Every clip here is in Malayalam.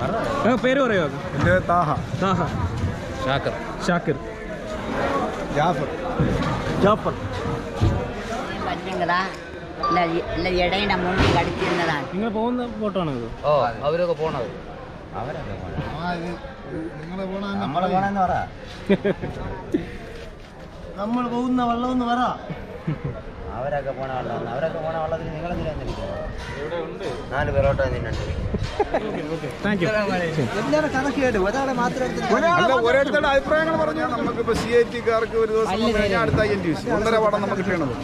ആ, പേര് പറയുമോ എൻ്റെ താഹ ആഹാ ഷാക്കർ ഷാക്കിർ ജാഫർ ജാഫർ പറ്റുங்களா இல்லை இல்லை இடையில முன்னாடி கடிச்சிருந்ததா നിങ്ങൾ പോകുന്ന ഫോട്ടോ ആണോ ഇത് ഓ അവരൊക്കെ പോണത് അവരൊക്കെ പോണത് നിങ്ങളെ പോണ നമ്മളെ പോണെന്ന് പറ നമ്മൾ പോകുന്ന വെള്ളം ഒന്ന് പറ അവരൊക്കെ പോണ വെള്ളം അവരൊക്കെ പോണ വെള്ളത്തിൽ നിങ്ങൾ എന്തിനാ നാല് പേരോട്ടം നിന്നുണ്ട് താങ്ക് യു എല്ലാവരും കണക്ക് കേട്ടു ഒരാളെ മാത്രം അല്ല ഓരോരുത്തരുടെ അഭിപ്രായങ്ങൾ പറഞ്ഞാൽ നമുക്ക് ഇപ്പൊ സി ഐ ടിക്കാർക്ക് ഒരു ദിവസം വന്നു കഴിഞ്ഞാൽ അടുത്ത ഐ എൻ ടി സി ഒന്നര പടം നമുക്ക് കിട്ടണത്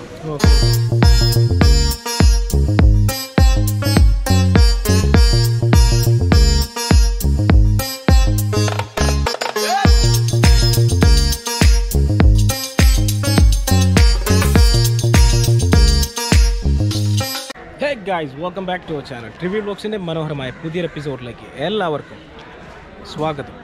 hey guys welcome back to our channel ട്രിവ്യൂ ബ്ലോഗ്സിൻ്റെ മനോഹരമായ പുതിയൊരു എപ്പിസോഡിലേക്ക് എല്ലാവർക്കും സ്വാഗതം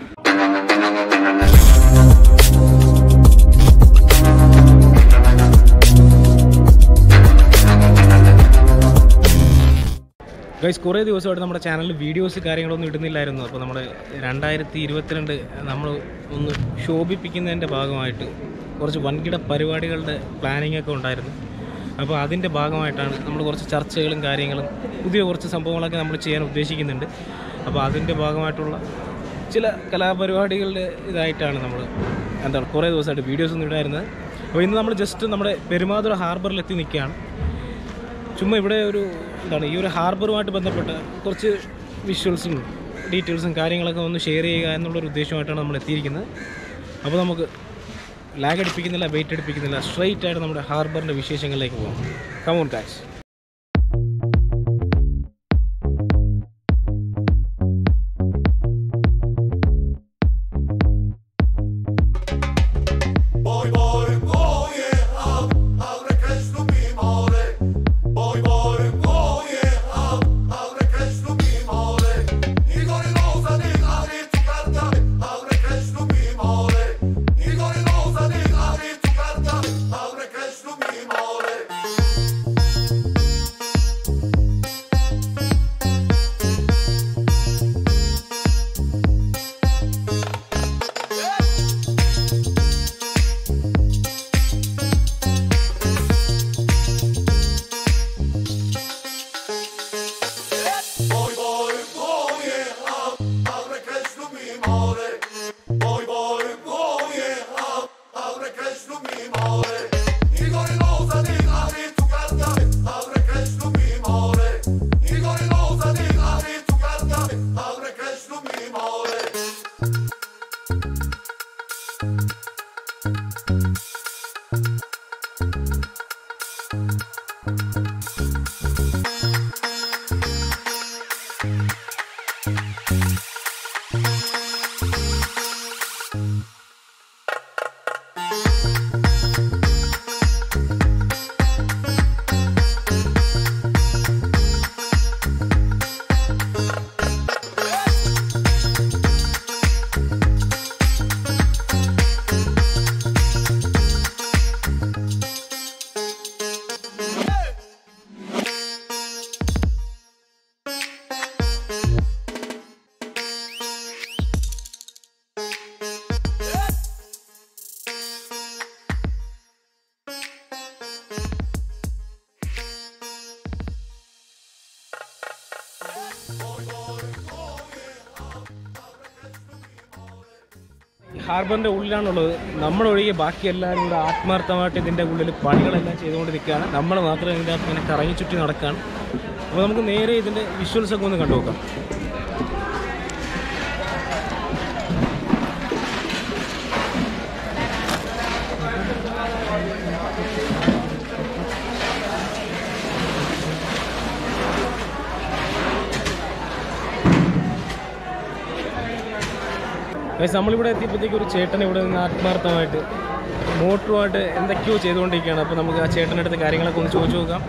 ഗൈസ് കുറേ ദിവസമായിട്ട് നമ്മുടെ ചാനലിൽ വീഡിയോസ് കാര്യങ്ങളൊന്നും ഇടുന്നില്ലായിരുന്നു അപ്പോൾ നമ്മുടെ രണ്ടായിരത്തി ഇരുപത്തിരണ്ട് നമ്മൾ ഒന്ന് ശോഭിപ്പിക്കുന്നതിൻ്റെ ഭാഗമായിട്ട് കുറച്ച് വൻകിട പരിപാടികളുടെ പ്ലാനിംഗ് ഒക്കെ ഉണ്ടായിരുന്നു അപ്പോൾ അതിൻ്റെ ഭാഗമായിട്ടാണ് നമ്മൾ കുറച്ച് ചർച്ചകളും കാര്യങ്ങളും പുതിയ കുറച്ച് സംഭവങ്ങളൊക്കെ നമ്മൾ ചെയ്യാൻ ഉദ്ദേശിക്കുന്നുണ്ട് അപ്പോൾ അതിൻ്റെ ഭാഗമായിട്ടുള്ള ചില കലാപരിപാടികളുടെ ഇതായിട്ടാണ് നമ്മൾ എന്താണ് കുറേ ദിവസമായിട്ട് വീഡിയോസ് ഒന്നും ഇടായിരുന്നത് അപ്പോൾ ഇന്ന് നമ്മൾ ജസ്റ്റ് നമ്മുടെ പെരുമാതുറ ഹാർബറിൽ എത്തി നിൽക്കുകയാണ് ചുമ്മാ ഇവിടെ ഒരു എന്താണ് ഈ ഒരു ഹാർബറുമായിട്ട് ബന്ധപ്പെട്ട കുറച്ച് വിഷ്വൽസും ഡീറ്റെയിൽസും കാര്യങ്ങളൊക്കെ ഒന്ന് ഷെയർ ചെയ്യുക എന്നുള്ളൊരു ഉദ്ദേശമായിട്ടാണ് നമ്മൾ എത്തിയിരിക്കുന്നത് അപ്പോൾ നമുക്ക് ലാഗ് അടിപ്പിക്കുന്നില്ല വെയിറ്റ് അടിപ്പിക്കുന്നില്ല സ്ട്രെയിറ്റ് ആയിട്ട് നമ്മുടെ ഹാർബറിൻ്റെ വിശേഷങ്ങളിലേക്ക് പോകാം കമോൺ കാശ് Boy, boy, oh yeah, ab, abre Cristo mi more. Boy, boy, oh yeah, ab, abre Cristo mi more. Igor Rosa di abre tu carta, abre Cristo mi more. Igor Rosa di abre tu carta, abre Cristo mi more. Boy, boy, oh yeah, ab, abre Cristo mi more. Boy, boy, oh yeah, ab, abre Cristo mi more. Igor Rosa di abre tu carta, abre Cristo mi more. Igor Rosa di abre tu carta, abre Cristo mi more. ഹാർബറിൻ്റെ ഉള്ളിലാണുള്ളത് നമ്മളൊഴികെ ബാക്കി എല്ലാവരും കൂടെ ആത്മാർത്ഥമായിട്ട് ഇതിൻ്റെ ഉള്ളിൽ പണികളെല്ലാം ചെയ്തുകൊണ്ട് നിൽക്കുകയാണ് നമ്മൾ മാത്രം ഇതിൻ്റെ അകത്ത് ഇങ്ങനെ കറങ്ങി ചുറ്റി നടക്കുകയാണ് അപ്പോൾ നമുക്ക് നേരെ ഇതിൻ്റെ വിഷ്വൽസ് ഒക്കെ ഒന്ന് കണ്ടു നോക്കാം ഗൈസ് നമ്മളിവിടെ എത്തിയപ്പോഴത്തേക്ക് ഒരു ചേട്ടൻ ഇവിടെ നിന്ന് ആത്മാർത്ഥമായിട്ട് മോട്ടറുമായിട്ട് എന്തൊക്കെയോ ചെയ്തുകൊണ്ടിരിക്കുകയാണ് അപ്പോൾ നമുക്ക് ആ ചേട്ടൻ്റെ അടുത്ത് കാര്യങ്ങളൊക്കെ ഒന്ന് ചോദിച്ചു നോക്കാം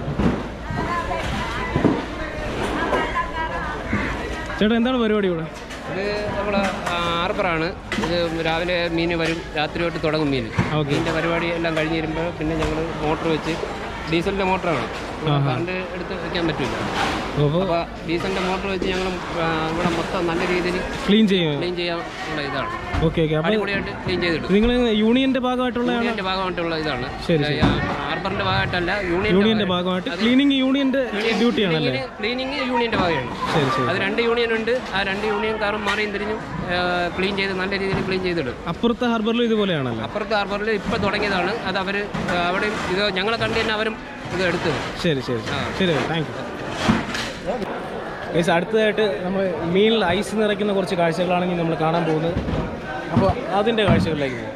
ചേട്ടാ എന്താണ് പരിപാടി ഇവിടെ ഇത് നമ്മൾ ആർബറാണ് ഇത് രാവിലെ മീൻ വരും രാത്രി തൊട്ട് തുടങ്ങും മീൻ ഓക്കെ മീനിൻ്റെ പരിപാടി എല്ലാം കഴിഞ്ഞ് വരുമ്പോൾ പിന്നെ ഞങ്ങൾ മോട്ടർ വെച്ച് ഡീസലിൻ്റെ മോട്ടറാണ് കറണ്ട് എടുത്ത് വെക്കാൻ പറ്റില്ല അപ്പോൾ അപ്പോൾ ഡീസലിൻ്റെ മോട്ടർ വെച്ച് ഞങ്ങൾ ഇവിടെ മൊത്തം നല്ല രീതിയിൽ ക്ലീൻ ചെയ്യും ക്ലീൻ ചെയ്യാനുള്ള ഇതാണ് ഓക്കെ ഓക്കെ അപ്പോൾ അടിപൊളിയായിട്ട് ക്ലീൻ ചെയ്തിടും നിങ്ങൾ യൂണിയന്റെ ഭാഗമായിട്ടുള്ള യൂണിയൻ്റെ ഭാഗമായിട്ടുള്ള ഇതാണ് ശരി, ശരി. ഹാർബറിൻ്റെ ഭാഗമായിട്ടല്ല യൂണിയന്റെ ഭാഗമായിട്ട് ക്ലീനിങ് യൂണിയന്റെ ഡ്യൂട്ടി ആണല്ലേ ക്ലീനിങ് യൂണിയൻ്റെ ഭാഗമാണ് ശരി ശരി അത് രണ്ട് യൂണിയൻ ഉണ്ട് ആ രണ്ട് യൂണിയൻ കാറും മാറിയും തിരിഞ്ഞും ക്ലീൻ ചെയ്ത് നല്ല രീതിയിൽ ക്ലീൻ ചെയ്തിടും അപ്പുറത്തെ ഹാർബറിലും ഇതുപോലെയാണല്ലേ അപ്പുറത്തെ ഹാർബറിൽ ഇപ്പോൾ തുടങ്ങിയതാണ് അത് അവർ അവിടെയും ഇത് ഞങ്ങളെ കണ്ട് തന്നെ അവരും ഇത് എടുത്തത് ശരി ശരി ശരി താങ്ക് യു ഗൈസ് അടുത്തതായിട്ട് നമ്മൾ മീനിൽ ഐസ് നിറയ്ക്കുന്ന കുറച്ച് കാഴ്ചകളാണെങ്കിൽ നമ്മൾ കാണാൻ പോകുന്നത് അപ്പോൾ അതിൻ്റെ കാഴ്ചകളിലേക്ക് പോകും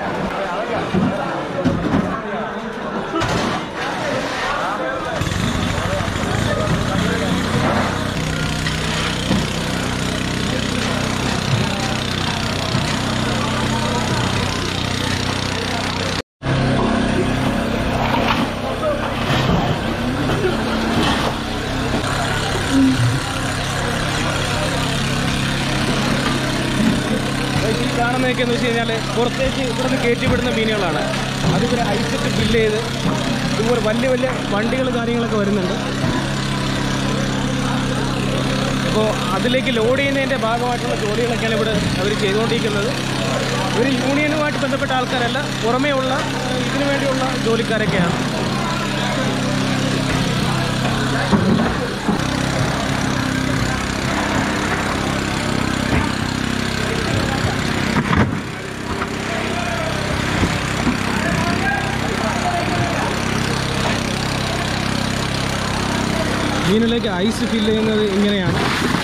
ഗൈസ്, ഈ കാണുന്നതൊക്കെ എന്ന് വെച്ച് കഴിഞ്ഞാൽ പുറത്തേക്ക് ഇവിടുന്ന് കയറ്റിവിടുന്ന മീനുകളാണ് അതിവർ ഐസിട്ട് ഫില്ല് ചെയ്ത് ഇതുപോലെ വലിയ വലിയ വണ്ടികൾ കാര്യങ്ങളൊക്കെ വരുന്നുണ്ട് അപ്പോൾ അതിലേക്ക് ലോഡ് ചെയ്യുന്നതിൻ്റെ ഭാഗമായിട്ടുള്ള ജോലികളൊക്കെയാണ് ഇവിടെ അവർ ചെയ്തുകൊണ്ടിരിക്കുന്നത് ഇവർ യൂണിയനുമായിട്ട് ബന്ധപ്പെട്ട ആൾക്കാരല്ല പുറമേ ഉള്ള ഏഹ്, ഇതിനു വേണ്ടിയുള്ള ജോലിക്കാരൊക്കെയാണ് മീനിലേക്ക് ഐസ് ഫില്ല് ചെയ്യുന്നത് ഇങ്ങനെയാണ്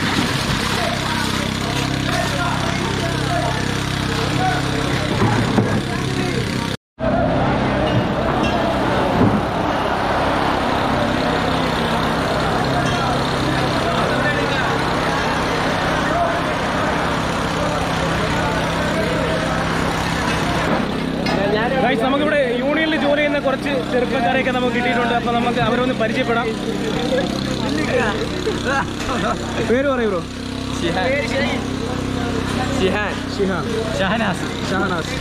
Guys, നമുക്കിവിടെ യൂണിയനിൽ ജോലി ചെയ്യുന്ന കുറച്ച് ചെറുപ്പക്കാരെയൊക്കെ നമുക്ക് കിട്ടിയിട്ടുണ്ട് അപ്പോൾ നമുക്ക് അവരൊന്ന് പരിചയപ്പെടാം പേര് പറയൂ ബ്രോ ഷിഹാൻ ഷഹനാസ് ഷഹനാസ്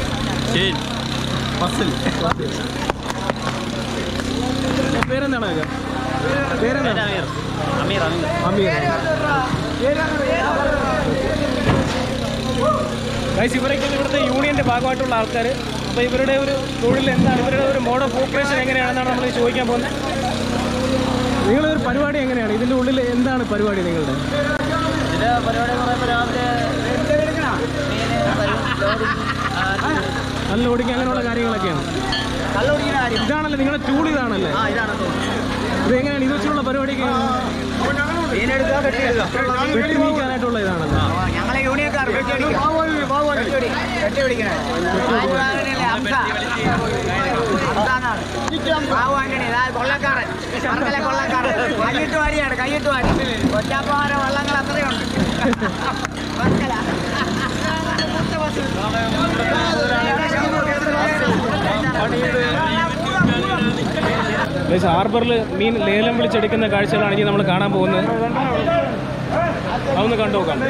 പേരെന്താണ് ഇത്? പേരെന്താണ് അമീർ ഗൈസ് ഇവരൊക്കെ ഇവിടുത്തെ യൂണിയന്റെ ഭാഗമായിട്ടുള്ള ആൾക്കാർ അപ്പോൾ ഇവരുടെ ഒരു തൊഴിൽ എന്താണ് ഇവരുടെ ഒരു മോഡ് ഓഫ് ഓപ്പറേഷൻ എങ്ങനെയാണെന്നാണ് നമ്മൾ ചോദിക്കാൻ പോകുന്നത് നിങ്ങളൊരു ഒരു പരിപാടി എങ്ങനെയാണ് ഇതിൻ്റെ ഉള്ളിൽ എന്താണ് പരിപാടി നിങ്ങളുടെ നല്ല ഓടിക്കുക അങ്ങനെയുള്ള കാര്യങ്ങളൊക്കെയാണ് ഇതാണല്ലേ നിങ്ങളുടെ ടൂൾ ഇതാണല്ലേ ഇത് എങ്ങനെയാണ് ഇത് വെച്ചുള്ള പരിപാടിയൊക്കെ വെട്ടി നീക്കാനായിട്ടുള്ള ഇതാണല്ലോ ഞങ്ങളെ യൂണിയൻകാർ കൊള്ളക്കാരൻ മറക്കലെ കൊള്ളക്കാരൻ കൈയിട്ട് വാരിയാണ് കൈയിട്ട് വാരി ഒറ്റപ്പാറ വള്ളങ്ങൾ അത്രയുണ്ട് വർക്കല. ഗൈസ് ഹാർബറിൽ മീൻ ലേലം വിളിച്ചെടുക്കുന്ന കാഴ്ചകളാണെങ്കിൽ നമ്മൾ കാണാൻ പോകുന്നത് അതൊന്ന് കണ്ടു നോക്കാം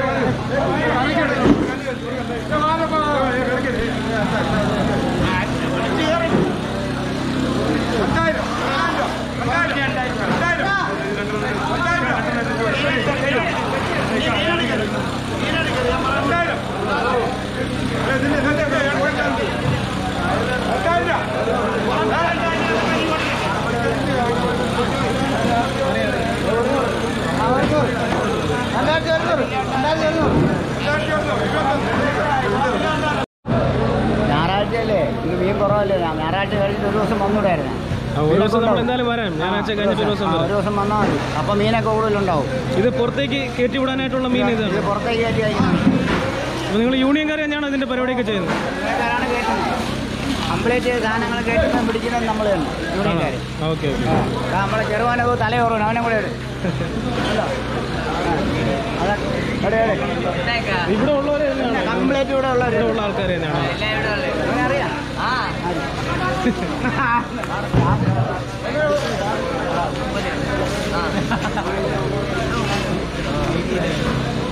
ഞായറാഴ്ചയല്ലേ ഇത് മീൻ കുറവല്ലേ ഞാൻ ഞായറാഴ്ച കഴിഞ്ഞിട്ട് ഒരു ദിവസം വന്നൂടായിരുന്നു ആ, ഒരു ദിവസം നമ്മൾ എന്തായാലും വരാം ഞായറാഴ്ച കഴിഞ്ഞിട്ട് ഒരു ദിവസം ഒരു വരാം ദിവസം വന്നാൽ മതി അപ്പോൾ മീനൊക്കെ കൂടുതലുണ്ടാവും ഇത് പുറത്തേക്ക് കയറ്റി വിടാനായിട്ടുള്ള മീൻ ഇത് ഇതാണ് പുറത്തേക്ക് കയറ്റി കഴിക്കുന്നത് അപ്പോൾ നിങ്ങൾ യൂണിയൻകാർ തന്നെയാണ് ഇതിൻ്റെ പരിപാടിയൊക്കെ ചെയ്യുന്നത് യൂണിയൻകാരാണ് കയറ്റുന്നത് കംപ്ലീറ്റ് ചെയ്ത് സാധനങ്ങൾ കയറ്റുന്നത് പിടിക്കുന്നത് നമ്മൾ തന്നെ യൂണിയൻകാർ ഓക്കെ ഓക്കെ നമ്മളെ ചെറുവാനൊക്കെ തലയോറും അവനെ കൂടെ ഇടും ഉണ്ടോ? ആ. അതെ. എവിടെ, എവിടെ? ഇവിടെ ഉള്ളവർ തന്നെയാണ് കംപ്ലീറ്റ് ഇവിടെ ഉള്ളവർ ഇവിടെ ഉള്ള ആൾക്കാർ തന്നെയാണ് അവനെ അറിയാം ആ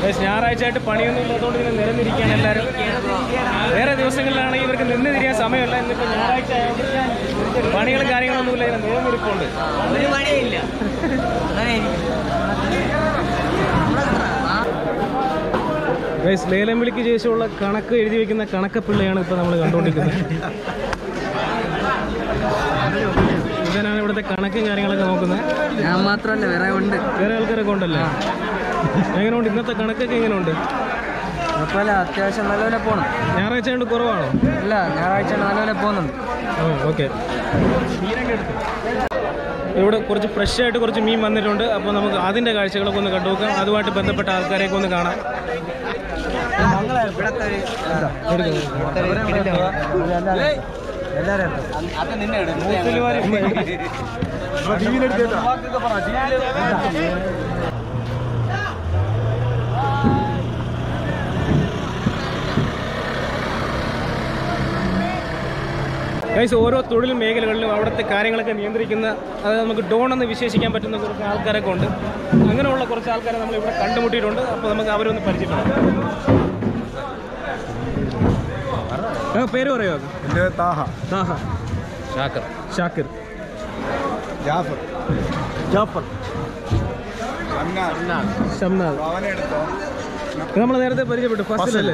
ഗൈസ്, ഞായറാഴ്ച ആയിട്ട് പണിയൊന്നും ഇല്ലാത്തതുകൊണ്ട് ഇങ്ങനെ നിരന്നിരിക്കുകയാണ് എല്ലാവരും വേറെ ദിവസങ്ങളിലാണെങ്കിൽ ഇവർക്ക് നിന്ന് തിരിയാൻ സമയമില്ല എന്നിപ്പോൾ ഞായറാഴ്ച ആയതുകൊണ്ട് പണികളും കാര്യങ്ങളൊന്നുമില്ല ഇങ്ങനെ നിരന്നിരിപ്പുണ്ട് ഒരു പണിയില്ല അങ്ങനെ ഗൈസ് ലേലം വിളിക്ക് ശേഷമുള്ള കണക്ക് എഴുതി വെക്കുന്ന കണക്കപ്പിള്ളയാണ് ഇപ്പോൾ നമ്മൾ കണ്ടുകൊണ്ടിരിക്കുന്നത് ഇവനാണ് ഇവിടുത്തെ കണക്കും കാര്യങ്ങളൊക്കെ നോക്കുന്നത് ഞാൻ മാത്രമല്ല വേറെ ഉണ്ട് വേറെ ആൾക്കാരൊക്കെ ഉണ്ടല്ലേ എങ്ങനെയുണ്ട് ഇന്നത്തെ കണക്കൊക്കെ എങ്ങനെയുണ്ട് കുഴപ്പമില്ല അത്യാവശ്യം നല്ലപോലെ പോകണം ഞായറാഴ്ച കൊണ്ട് കുറവാണോ ഇല്ല ഞായറാഴ്ച നല്ലപോലെ പോകുന്നുണ്ട് ഓ ഓക്കെ ഇവിടെ കുറച്ച് ഫ്രഷ് ആയിട്ട് കുറച്ച് മീൻ വന്നിട്ടുണ്ട് അപ്പോൾ നമുക്ക് അതിൻ്റെ കാഴ്ചകളൊക്കെ ഒന്ന് കണ്ടുനോക്കാം അതുമായിട്ട് ബന്ധപ്പെട്ട ആൾക്കാരെയൊക്കെ ഒന്ന് കാണാം ഗൈസ് ഓരോ തൊഴിൽ മേഖലകളിലും അവിടുത്തെ കാര്യങ്ങളൊക്കെ നിയന്ത്രിക്കുന്ന അത് നമുക്ക് ഡോൺ എന്ന് വിശേഷിക്കാൻ പറ്റുന്ന കുറച്ച് ആൾക്കാരൊക്കെ ഉണ്ട് അങ്ങനെയുള്ള കുറച്ച് ആൾക്കാരെ നമ്മൾ ഇവിടെ കണ്ടുമുട്ടിയിട്ടുണ്ട് അപ്പോൾ നമുക്ക് അവരൊന്ന് പരിചയപ്പെടാം ആ, പേര് പറയുമോ എൻ്റെ താഹ താഹ ഷാക്കർ ഷാക്കിർ ജാഫർ ജാഫർ അന്നാ ഷംനാഥ് അവനെടുത്തോ നമ്മൾ നേരത്തെ പരിചയപ്പെട്ടു ഫസ്റ്റിലല്ലേ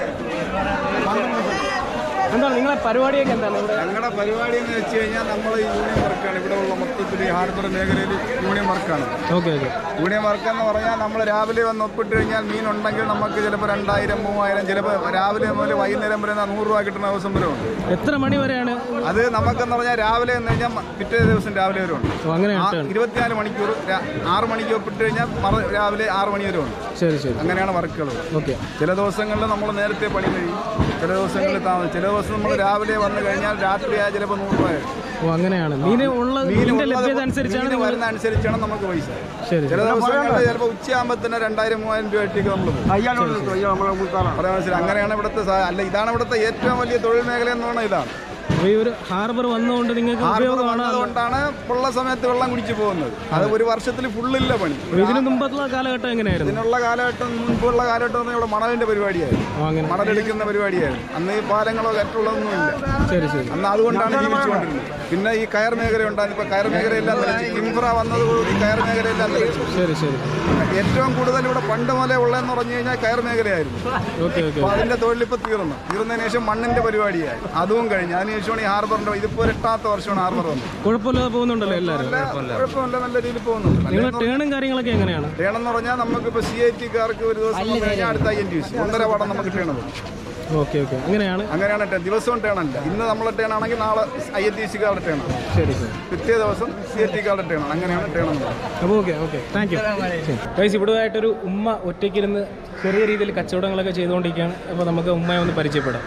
എന്താണ് നിങ്ങളെ പരിപാടിയൊക്കെ എന്താണ് ഇവിടെ ഞങ്ങളുടെ പരിപാടി എന്ന് വെച്ച് കഴിഞ്ഞാൽ നമ്മൾ യൂണിയൻ വർക്കാണ് ഇവിടെ ഉള്ള മൊത്തത്തിൽ ഈ ഹാർബർ മേഖലയിൽ യൂണിയൻ വർക്കാണ് ഓക്കെ ഓക്കെ യൂണിയൻ വർക്ക് എന്ന് പറഞ്ഞാൽ നമ്മൾ രാവിലെ വന്ന് ഒപ്പിട്ട് കഴിഞ്ഞാൽ മീൻ ഉണ്ടെങ്കിൽ നമുക്ക് ചിലപ്പോൾ രണ്ടായിരം മൂവായിരം ചിലപ്പോൾ രാവിലെ മുതൽ വൈകുന്നേരം വരെ നൂറ് രൂപ കിട്ടുന്ന ദിവസം വരെ ഉണ്ട് എത്ര മണി വരെയാണ് അത് നമുക്കെന്ന് പറഞ്ഞാൽ രാവിലെ എന്ന് കഴിഞ്ഞാൽ മ- പിറ്റേ ദിവസം രാവിലെ വരെ ഉണ്ട് ഓ, അങ്ങനെ ആ, ഇട്ടാണ്. ഇരുപത്തിനാല് മണിക്കൂർ രാ- ആറ് മണിക്ക് ഒപ്പിട്ട് കഴിഞ്ഞാൽ മറ- രാവിലെ ആറ് മണി വരെ ഉണ്ട് ശരി ശരി അങ്ങനെയാണ് വർക്കുകൾ ഓക്കെ ചില ദിവസങ്ങളിൽ നമ്മൾ നേരത്തെ പണി കഴിയും ചില ദിവസങ്ങളിൽ താമസം ചില ദിവസം നമ്മൾ രാവിലെ വന്നു കഴിഞ്ഞാൽ രാത്രി ആ ചിലപ്പോൾ നൂറ് രൂപ ആയിരിക്കും. ഓ അങ്ങനെയാണ് മീന് ഉള്ള മീൻ മീനിന്റെ ഉള്ളത് ലഭ്യത അനുസരിച്ചാണ് മീൻ നിങ്ങൾ വരുന്ന അനുസരിച്ചാണ് നമുക്ക് പൈസ ശരി ചില ദിവസങ്ങളിൽ ചിലപ്പോൾ ഉച്ചയാകുമ്പോൾ തന്നെ രണ്ടായിരം മൂവായിരം രൂപ ഇട്ടേക്ക് നമ്മൾ പോകും പറയാൻ മനസ്സിലായി അങ്ങനെയാണ് ഇവിടുത്തെ സാ- അല്ല ഇതാണ് ഇവിടുത്തെ ഏറ്റവും വലിയ തൊഴിൽ മേഖല എന്ന് പറഞ്ഞാൽ ഇതാണ് അപ്പൊ ഈ ഒരു ഹാർബർ വന്നുകൊണ്ട് നിങ്ങൾക്ക് ഹാർബർ ഉപയോഗമാണ് വന്നതുകൊണ്ടാണ് ഉള്ള സമയത്ത് വെള്ളം കുടിച്ചു പോകുന്നത് അത് ഒരു വർഷത്തിൽ ഫുള്ളില്ല പണി ഇതിന് മുമ്പത്തുള്ള കാലഘട്ടം എങ്ങനെയായിരുന്നു ഇതിനുള്ള കാലഘട്ടം മുൻപുള്ള കാലഘട്ടം എന്ന് പറഞ്ഞാൽ ഇവിടെ മണലിന്റെ പരിപാടിയായിരുന്നു ഓ അങ്ങനെ മണലെടുക്കുന്ന പരിപാടിയായിരുന്നു അന്ന് ഈ പാലങ്ങളോ കറ്റുള്ളതൊന്നുമില്ല ശരി ശരി അന്ന് അതുകൊണ്ടാണ് ജീവിച്ചുകൊണ്ടിരുന്നത് പിന്നെ ഈ കയർ മേഖല ഉണ്ടായിരുന്നു ഇപ്പൊ കയർ മേഖലയെല്ലാം നിലച്ചു കിംഫ്ര വന്നതോടുകൂടി കയർ മേഖലയെല്ലാം നിലച്ചു ശരി ശരി ഏറ്റവും കൂടുതൽ ഇവിടെ പണ്ട് മുതലേ ഉള്ളതെന്ന് പറഞ്ഞു കഴിഞ്ഞാൽ കയർ മേഖലയായിരുന്നു ഓക്കെ ഓക്കെ അപ്പൊ അതിന്റെ തൊഴിലിപ്പോ തീർന്നു തീർന്നതിന് ശേഷം മണ്ണിന്റെ പരിപാടിയായി അതും കഴിഞ്ഞു അതിനുശേഷമാണ് ഈ ഹാർബറിന്റെ ഇതിപ്പോ ഒരു എട്ടാമത്തെ വർഷമാണ് ഹാർബർ വന്നത് കുഴപ്പമില്ലാതെ പോകുന്നുണ്ടല്ലോ എല്ലാവരും കുഴപ്പമില്ല നല്ല രീതിയിൽ പോകുന്നുണ്ട് നിങ്ങളുടെ ടേണും കാര്യങ്ങളൊക്കെ എങ്ങനെയാണ് വേണമെന്ന് പറഞ്ഞാൽ നമുക്കിപ്പോ സി ഐ ടിക്കാർക്ക് ഒരു ദിവസം വന്നു കഴിഞ്ഞാൽ അടുത്ത ഐ എൻ ടി സി ഒന്നര പാടം നമുക്ക് ടേണത് ഓക്കെ ഓക്കെ അങ്ങനെയാണ് അങ്ങനെയാണ് ടേൺ ദിവസവും ടേണല്ല ഇന്ന് നമ്മളെ ടേൺ ആണെങ്കിൽ നാളെ ഐ എൻ ടി സിക്കാരുടെ ടേണാണ് ശരി ശരി പിറ്റേ ദിവസം സി ഐ ടിക്കാരുടെ ടേണാണ് അങ്ങനെയാണ് ടേണെന്ന് അപ്പോൾ okay okay thank you guys ഇവിടെ ആയിട്ടൊരു ഉമ്മ ഒറ്റയ്ക്കിരുന്ന് ചെറിയ രീതിയിൽ കച്ചവടങ്ങളൊക്കെ ചെയ്തുകൊണ്ടിരിക്കുകയാണ് അപ്പോൾ നമുക്ക് ഉമ്മയെ ഒന്ന് പരിചയപ്പെടാം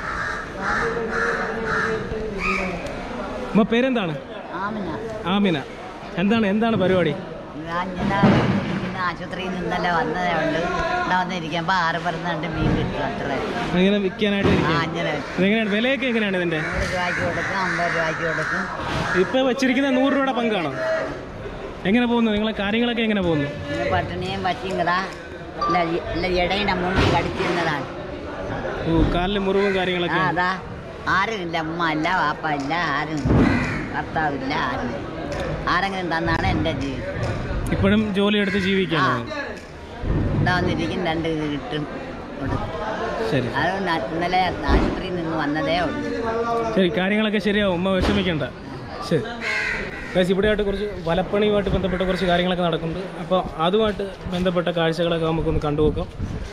ഉമ്മ പേരെന്താണ് ആമിന ആമിന എന്താണ് എന്താണ് പരിപാടി ഞാൻ ഇങ്ങനെ ഇരിക്കുന്ന ആശുപത്രിയിൽ നിന്ന് ഇന്നലെ വന്നതേ ഉണ്ട് ഇവിടെ വന്നിരിക്കുമ്പോൾ ആറ് പറഞ്ഞുണ്ട് മീൻ കിട്ടും അത്ര ഇങ്ങനെ വിൽക്കാനായിട്ട് ആ ഇരിക്കുകയാണ് അങ്ങനെ ഇതെങ്ങനെയാണ് വിലയൊക്കെ എങ്ങനെയാണ് ഇതിൻ്റെ നൂറ് രൂപയ്ക്ക് കൊടുക്കും അമ്പത് രൂപയ്ക്ക് കൊടുക്കും ഇപ്പോൾ വെച്ചിരിക്കുന്ന നൂറ് രൂപയുടെ പങ്കാണോ എങ്ങനെ പോകുന്നു നിങ്ങളെ കാര്യങ്ങളൊക്കെ എങ്ങനെ പോകുന്നു പിന്നെ പട്ടിണിയും പറ്റിങ്കതാ ഇല്ല ഇല്ല ഇടയിട മുള്ളി കടിച്ചിരുന്നതാണ് ഓ കാലിൽ മുറിവും ആ കാര്യങ്ങളൊക്കെ അതാ ആരും ഇല്ല ഉമ്മ ഇല്ല വാപ്പ ഇല്ല ആരും ഭർത്താവില്ല ആരും ആരെങ്കിലും തന്നാണ് എൻ്റെ ജീവിതം ഇപ്പോഴും ജോലി എടുത്ത് ആ ജീവിക്കാണ് ഇവിടെ വന്നിരിക്കും രണ്ട് കിട്ടും കൊടുക്കും ശരി അതുകൊണ്ട് ഇന്നലെ ആശുപത്രിയിൽ നിന്ന് വന്നതേ ഉള്ളൂ ശരി കാര്യങ്ങളൊക്കെ ശരിയാവും ഉമ്മ വിഷമിക്കണ്ട ശരി ഗൈസ് ഇവിടെയായിട്ട് കുറച്ച് വലപ്പണിയുമായിട്ട് ബന്ധപ്പെട്ട കുറച്ച് കാര്യങ്ങളൊക്കെ നടക്കുന്നുണ്ട് അപ്പോൾ അതുമായിട്ട് ബന്ധപ്പെട്ട കാഴ്ചകളൊക്കെ നമുക്കൊന്ന് കണ്ടുപോക്കാം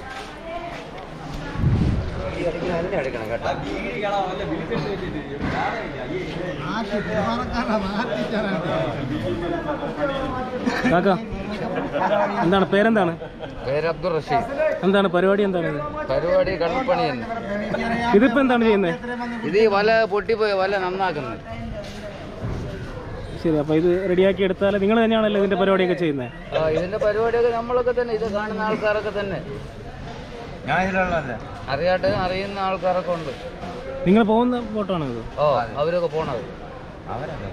എടുക്കണം കേട്ടോ കാക്ക എന്താണ് പേരെന്താണ് പേര് അബ്ദുൾ റഷീദ് എന്താണ് പരിപാടി എന്താണ് ഇത്? പരിപാടി കടൽപ്പണി തന്നെ ഇതിപ്പോൾ എന്താണ് ചെയ്യുന്നത് ഇത് ഈ വല പൊട്ടിപ്പോയി വല നന്നാക്കുന്നത് ശരി അപ്പോൾ ഇത് റെഡിയാക്കി എടുത്താൽ നിങ്ങൾ തന്നെയാണല്ലോ ഇതിൻ്റെ പരിപാടിയൊക്കെ ചെയ്യുന്നത് ആ ഇതിന്റെ പരിപാടിയൊക്കെ നമ്മളൊക്കെ തന്നെ ഇത് കാണുന്ന ആൾക്കാരൊക്കെ തന്നെ ഞാൻ ഇതിലുള്ളതല്ലേ അറിയാട്ട് അറിയുന്ന ആൾക്കാരൊക്കെ ഉണ്ട് നിങ്ങൾ പോകുന്ന ഫോട്ടോ ആണോ ഇത് ഓ അവരൊക്കെ പോണത് അവരൊക്കെ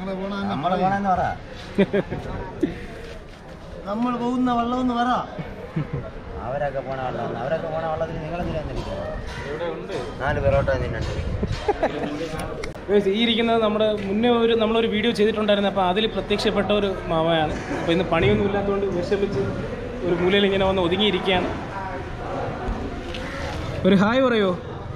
നമ്മള് പോണെന്ന് പറ നമ്മൾ പോകുന്ന വെള്ളം എന്ന് പറ അവരൊക്കെ പോണ വെള്ളം അവരൊക്കെ പോണ വെള്ളത്തിൽ നിങ്ങളെന്തിനാ വന്നിരിക്കുന്നത് നാല് പെറോട്ട തിന്നുണ്ട് Guys, ഈ ഇരിക്കുന്നത് നമ്മുടെ മുന്നേ ഒരു നമ്മളൊരു വീഡിയോ ചെയ്തിട്ടുണ്ടായിരുന്നു അപ്പോൾ അതിൽ പ്രത്യക്ഷപ്പെട്ട ഒരു മാമയാണ് അപ്പോൾ ഇന്ന് പണിയൊന്നും ഇല്ലാത്തതുകൊണ്ട് വിഷമിച്ച് ഒരു മൂലയിൽ ഇങ്ങനെ വന്ന് ഒതുങ്ങിയിരിക്കുകയാണ് ഒരു ഹായ് പറയോ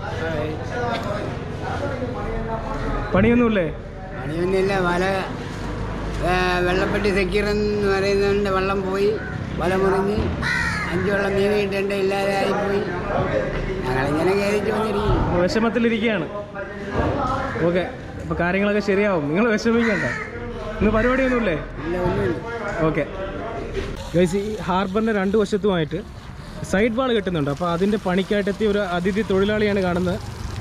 പണിയൊന്നുമില്ലേ പണിയൊന്നുമില്ല വല ഏ, വെള്ളപ്പെട്ടി സെക്യൂർ എന്ന് പറയുന്നുണ്ട് വെള്ളം പോയി വല മുറിഞ്ഞ് അഞ്ച് വെള്ളം മീൻ കിട്ടേണ്ട ഇല്ലാതെ ആയിപ്പോയി ഞങ്ങളിങ്ങനെ കയറിയിട്ട് വന്നിരിക്കും വിഷമത്തിലിരിക്കുകയാണ് ഓക്കെ അപ്പോൾ കാര്യങ്ങളൊക്കെ ശരിയാവും നിങ്ങൾ വിഷമിക്കണ്ട ഇന്ന് പരിപാടിയൊന്നുമില്ലേ ഇല്ല ഒന്നുമില്ല ഓക്കെ ഗൈസ് ഈ ഹാർബറിൻ്റെ രണ്ട് വശത്തുമായിട്ട് സൈഡ് വാൾ കെട്ടുന്നുണ്ട് അപ്പോൾ അതിൻ്റെ പണിക്കായിട്ടെത്തിയ ഒരു അതിഥി തൊഴിലാളിയാണ് കാണുന്നത്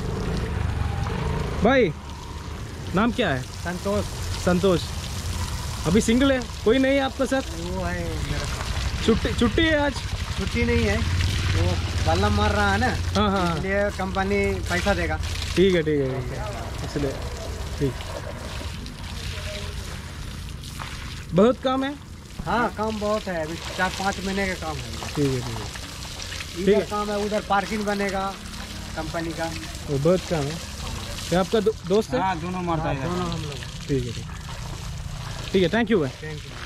भाई नाम क्या है संतोष संतोष अभी सिंगल है कोई नहीं है आपके साथ वो है मेरा छुट्टी छुट्टी है आज छुट्टी नहीं है वो बल्ला मार रहा है ना हाँ हाँ हाँ। इसलिए कंपनी पैसा देगा ठीक है ठीक है ठीक है इसलिए ठीक बहुत काम है हाँ काम बहुत है अभी चार पाँच महीने का काम है ठीक है ठीक है ठीक इधर है। काम है उधर पार्किंग बनेगा कंपनी का वो बहुत काम है ये आपका दो, दोस्त है हाँ दोनों मारता है दोनों हम लोग ठीक है ठीक है ठीक है thank you thank you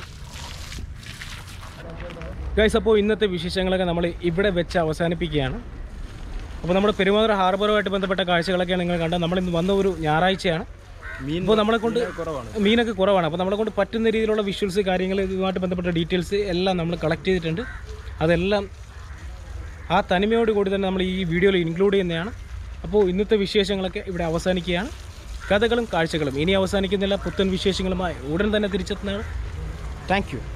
guys അപ്പോൾ ഇന്നത്തെ വിശേഷങ്ങളൊക്കെ നമ്മൾ ഇവിടെ വെച്ച് അവസാനിപ്പിക്കുകയാണ് അപ്പോൾ നമ്മുടെ പെരുമാതുറ ഹാർബറുമായിട്ട് ബന്ധപ്പെട്ട കാഴ്ചകളൊക്കെയാണ് നിങ്ങൾ കണ്ടത് നമ്മൾ ഇന്ന് വന്ന ഒരു ഞായറാഴ്ചയാണ് ഇപ്പോൾ നമ്മളെ കൊണ്ട് മീനൊക്കെ കുറവാണ് അപ്പോൾ നമ്മളെ കൊണ്ട് പറ്റുന്ന രീതിയിലുള്ള വിഷ്വൽസ് കാര്യങ്ങൾ ഇതുമായിട്ട് ബന്ധപ്പെട്ട ഡീറ്റെയിൽസ് എല്ലാം നമ്മൾ കളക്ട് ചെയ്തിട്ടുണ്ട് അതെല്ലാം ആ തനിമയോട് കൂടി തന്നെ നമ്മൾ ഈ വീഡിയോയിൽ ഇൻക്ലൂഡ് ചെയ്യുന്നതാണ് അപ്പോൾ ഇന്നത്തെ വിശേഷങ്ങളൊക്കെ ഇവിടെ അവസാനിക്കുകയാണ് കഥകളും കാഴ്ചകളും ഇനി അവസാനിക്കുന്നില്ല പുത്തൻ വിശേഷങ്ങളുമായി ഉടൻ തന്നെ തിരിച്ചെത്തുന്നതാണ് താങ്ക് യു